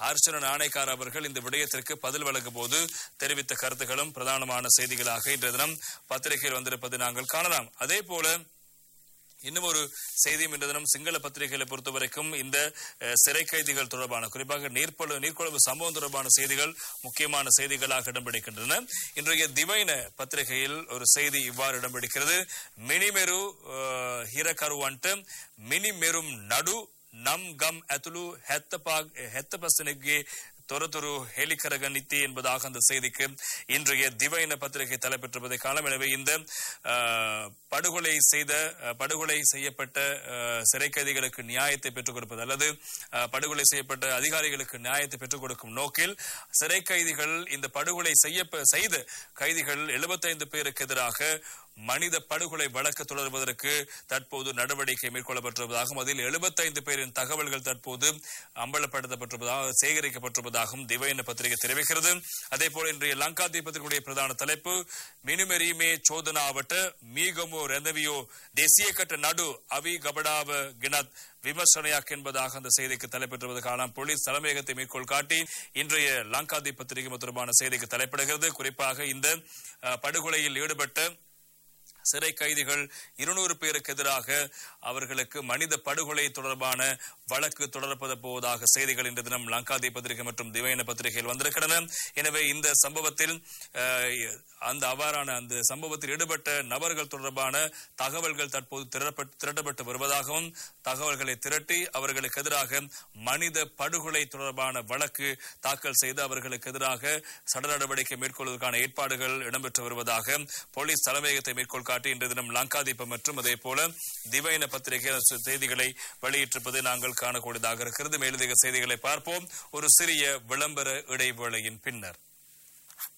அர்ச்சன நாணயக்கார் அவர்கள் இந்த விடயத்திற்கு பதில் வழங்கும் போது தெரிவித்த கருத்துக்களும் பிரதானமான செய்திகளாக இன்றைய தினம் பத்திரிகையில் வந்திருப்பதை நாங்கள் காணலாம் அதே போல இன்னும் ஒரு செய்தியும் இன்று தினம் சிங்கள பத்திரிகைகளை பொறுத்தவரைக்கும் இந்த அஹ், சிறை கைதிகள் தொடர்பான குறிப்பாக நீர்ப்பொழு நீர்க்கொழும்பு சம்பவம் தொடர்பான செய்திகள் முக்கியமான செய்திகளாக இடம்பிடிக்கின்றன இன்றைய திவைன பத்திரிகையில் ஒரு செய்தி இவ்வாறு இடம்பிடிக்கிறது மினிமெரு அஹ், ஹிரகருவன்ட்டு மினிமெரும் நடு நம் கம் அத்துலு ஹெத்தபாக் ஹெத்தபசனுக்கு தொரதுரு ஹெலிகரகனித்தி என்பதாக அந்த செய்திக்கு இன்றைய திவைன பத்திரிகை தலைப்பெற்றிருப்பதை காலம் எனவே இந்த அஹ், படுகொலை செய்த அஹ், படுகொலை செய்யப்பட்ட அஹ், சிறை கைதிகளுக்கு நியாயத்தை பெற்றுக் கொடுப்பது அல்லது அஹ், படுகொலை செய்யப்பட்ட அதிகாரிகளுக்கு நியாயத்தை பெற்றுக் கொடுக்கும் நோக்கில் சிறை கைதிகள் இந்த படுகொலை செய்ய செய்த கைதிகள் 75 பேருக்கு எதிராக மனித படுகொலை வழக்கு தொடர்வதற்கு தற்போது நடவடிக்கை மேற்கொள்ளப்பட்டிருப்பதாகவும் அதில் 75 பேரின் தகவல்கள் தற்போது அம்பலப்படுத்தப்பட்டிருப்பதாக சேகரிக்கப்பட்டிருப்பதாகவும் திவைன பத்திரிகை தெரிவிக்கிறது அதே போல இன்றைய லங்கா தீபத்தினுடைய பிரதான தலைப்பு மினுமெரிமே சோதனாவட்ட மீகமோ ரெந்தவியோ தேசியக்கட்ட நடு அவி கபடாவ கினத் விமர்சனையாக் என்பதாக அந்த செய்திக்கு தலைப்பெற்றுவது காணாம் போலீஸ் தலைமையகத்தை மேற்கோள் காட்டி இன்றைய லங்காதி பத்திரிகை தொடர்பான செய்திக்கு தலைப்பிடுகிறது குறிப்பாக இந்த அஹ், படுகொலையில் ஈடுபட்ட சிறை கைதிகள் இருநூறு பேருக்கு எதிராக அவர்களுக்கு மனித படுகொலை தொடர்பான வழக்கு தொடரப்பட போவதாக செய்திகள் இன்று தினம் லங்காதி பத்திரிகை மற்றும் திவைன பத்திரிகையில் வந்திருக்கின்றன எனவே இந்த சம்பவத்தில் அஹ், அந்த அவ்வாறான அந்த சம்பவத்தில் ஈடுபட்ட நபர்கள் தொடர்பான தகவல்கள் தற்போது திரட்டப்பட்டு திரட்டப்பட்டு வருவதாகவும் தகவல்களை திரட்டி அவர்களுக்கு எதிராக மனித படுகொலை தொடர்பான வழக்கு தாக்கல் செய்து அவர்களுக்கு எதிராக சட நடவடிக்கை மேற்கொள்வதற்கான ஏற்பாடுகள் இடம்பெற்று வருவதாக போலீஸ் தலைமையகத்தை மேற்கோள் காட்டி இன்று தினம் லங்காதீபம் மற்றும் அதே போல திவைன பத்திரிகை அந்த செய்திகளை வெளியிட்டிருப்பதை நாங்கள் காணக்கூடியதாக இருக்கிறது மேலதிக செய்திகளை பார்ப்போம் ஒரு சிறிய விளம்பர இடைவேளையின் பின்னர்